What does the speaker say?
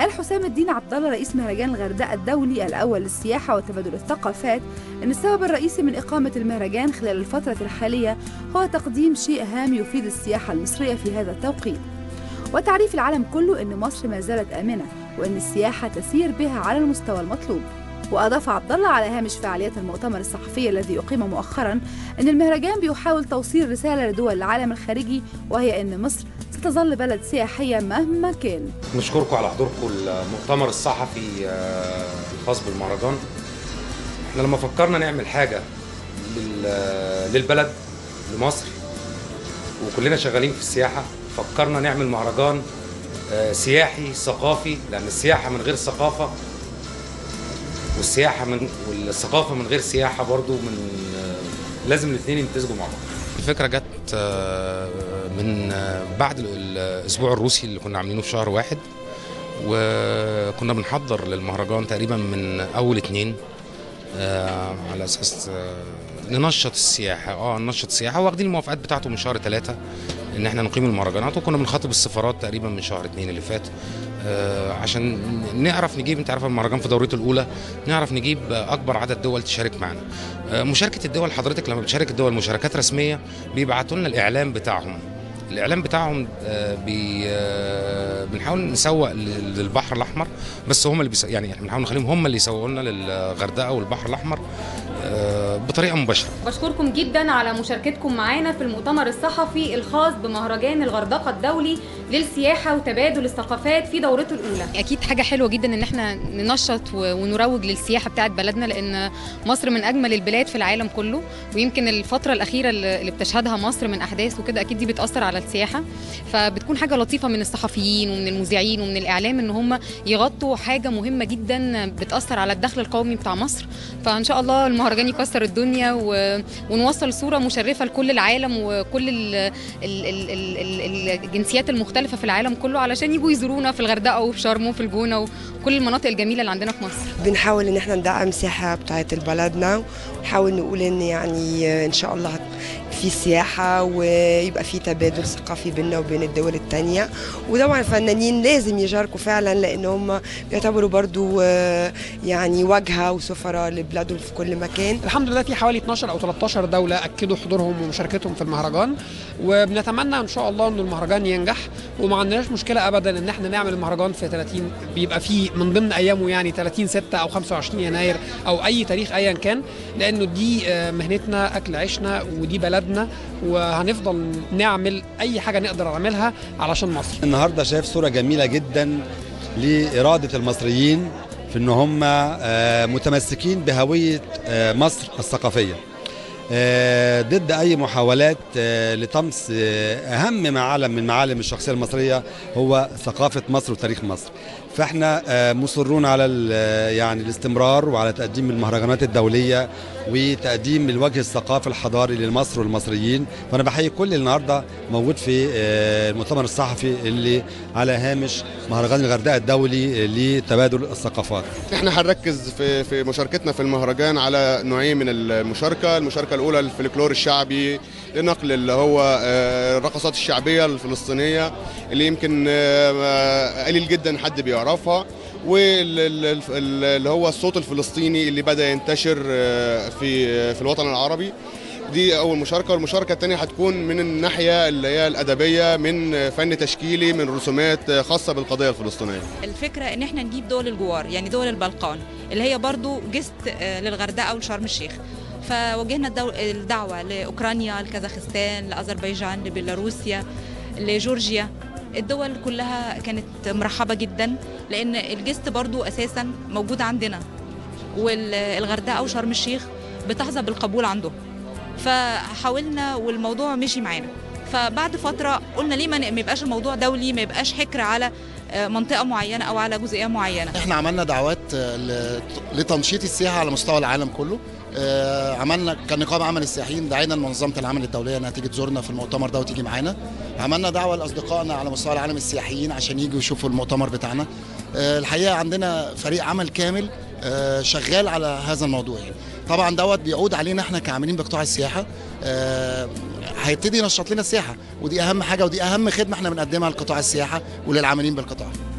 قال حسام الدين عبد الله رئيس مهرجان الغردقة الدولي الأول للسياحة وتبادل الثقافات أن السبب الرئيسي من إقامة المهرجان خلال الفترة الحالية هو تقديم شيء هام يفيد السياحة المصرية في هذا التوقيت وتعريف العالم كله أن مصر ما زالت آمنة وأن السياحة تسير بها على المستوى المطلوب وأضاف عبد الله على هامش فعاليات المؤتمر الصحفي الذي أقيم مؤخرا أن المهرجان بيحاول توصيل رسالة لدول العالم الخارجي وهي أن مصر ستظل بلد سياحية مهما كان نشكركم على حضوركم المؤتمر الصحفي الخاص بالمهرجان احنا لما فكرنا نعمل حاجة للبلد لمصر وكلنا شغالين في السياحة فكرنا نعمل مهرجان سياحي ثقافي لأن السياحة من غير ثقافة والسياحة من والثقافة من غير سياحة برضو من لازم الاثنين يمتزجوا مع بعض الفكرة جت من بعد الأسبوع الروسي اللي كنا عاملينه في شهر واحد وكنا بنحضر للمهرجان تقريبا من أول اتنين على أساس ننشط السياحة اه ننشط السياحة واخدين الموافقات بتاعته من شهر ثلاثة ان احنا نقيم المهرجانات وكنا بنخاطب السفارات تقريبا من شهر اتنين اللي فات آه عشان نعرف نجيب انت عارف المهرجان في دورته الاولى نعرف نجيب اكبر عدد دول تشارك معنا آه مشاركه الدول حضرتك لما بتشارك الدول مشاركات رسميه بيبعتوا لنا الاعلام بتاعهم الاعلام بتاعهم آه بي بنحاول نسوق للبحر الاحمر بس هم اللي بيسوق يعني احنا بنحاول نخليهم هم اللي يسوقوا لنا للغردقه والبحر الاحمر بطريقه مباشره بشكركم جدا على مشاركتكم معانا في المؤتمر الصحفي الخاص بمهرجان الغردقه الدولي للسياحه وتبادل الثقافات في دورته الاولى اكيد حاجه حلوه جدا ان احنا ننشط ونروج للسياحه بتاعه بلدنا لان مصر من اجمل البلاد في العالم كله ويمكن الفتره الاخيره اللي بتشهدها مصر من احداث وكده اكيد دي بتاثر على السياحه فبتكون حاجه لطيفه من الصحفيين ومن المذيعين ومن الاعلام ان هم يغطوا حاجه مهمه جدا بتاثر على الدخل القومي بتاع مصر فان شاء الله المهرجان يكسر الدنيا و... ونوصل صوره مشرفه لكل العالم وكل ال... ال... ال... ال... الجنسيات المختلفه في العالم كله علشان يجوا يزورونا في الغردقه وفي شرم وفي الجونه وكل المناطق الجميله اللي عندنا في مصر بنحاول ان احنا ندعم السياحه بتاعت بلدنا ونحاول نقول ان يعني ان شاء الله في سياحة ويبقى في تبادل ثقافي بيننا وبين الدول التانية وطبعا الفنانين لازم يشاركوا فعلا لأن هم بيعتبروا برضو يعني واجهة وسفراء لبلادهم في كل مكان الحمد لله في حوالي 12 أو 13 دولة أكدوا حضورهم ومشاركتهم في المهرجان وبنتمنى إن شاء الله إن المهرجان ينجح وما عندناش مشكلة أبدا إن احنا نعمل المهرجان في 30 بيبقى فيه من ضمن أيامه يعني 30 6 أو 25 يناير أو أي تاريخ أيا كان لأنه دي مهنتنا أكل عيشنا ودي بلدنا بلدنا وهنفضل نعمل اي حاجه نقدر نعملها علشان مصر النهارده شايف صوره جميله جدا لاراده المصريين في ان هم متمسكين بهويه مصر الثقافيه ضد اي محاولات لطمس اهم معلم من معالم الشخصيه المصريه هو ثقافه مصر وتاريخ مصر فاحنا مصرون على يعني الاستمرار وعلى تقديم المهرجانات الدوليه وتقديم الوجه الثقافي الحضاري لمصر والمصريين فانا بحيي كل اللي النهارده موجود في المؤتمر الصحفي اللي على هامش مهرجان الغردقه الدولي لتبادل الثقافات احنا هنركز في في مشاركتنا في المهرجان على نوعين من المشاركه المشاركه الاولى الفلكلور الشعبي لنقل اللي هو الرقصات الشعبيه الفلسطينيه اللي يمكن قليل جدا حد بيعرفها واللي هو الصوت الفلسطيني اللي بدا ينتشر في في الوطن العربي دي اول مشاركه والمشاركه الثانيه هتكون من الناحيه اللي هي الادبيه من فن تشكيلي من رسومات خاصه بالقضيه الفلسطينيه الفكره ان احنا نجيب دول الجوار يعني دول البلقان اللي هي برضو جست للغردقه ولشرم الشيخ فوجهنا الدعوه لاوكرانيا لكازاخستان لاذربيجان لبيلاروسيا لجورجيا الدول كلها كانت مرحبة جدا لأن الجست برضو أساسا موجود عندنا والغردقة وشرم الشيخ بتحظى بالقبول عندهم فحاولنا والموضوع مشي معانا فبعد فترة قلنا ليه ما يبقاش الموضوع دولي ما يبقاش حكر على منطقة معينة أو على جزئية معينة احنا عملنا دعوات لتنشيط السياحة على مستوى العالم كله عملنا كنقابة عمل السياحيين دعينا لمنظمة العمل الدولية انها تيجي تزورنا في المؤتمر ده وتيجي معانا عملنا دعوة لاصدقائنا على مستوى العالم السياحيين عشان يجوا يشوفوا المؤتمر بتاعنا الحقيقة عندنا فريق عمل كامل شغال على هذا الموضوع يعني طبعا دوت بيعود علينا احنا كعاملين بقطاع السياحه هيبتدي ينشط لنا السياحه ودي اهم حاجه ودي اهم خدمه احنا بنقدمها لقطاع السياحه وللعاملين بالقطاع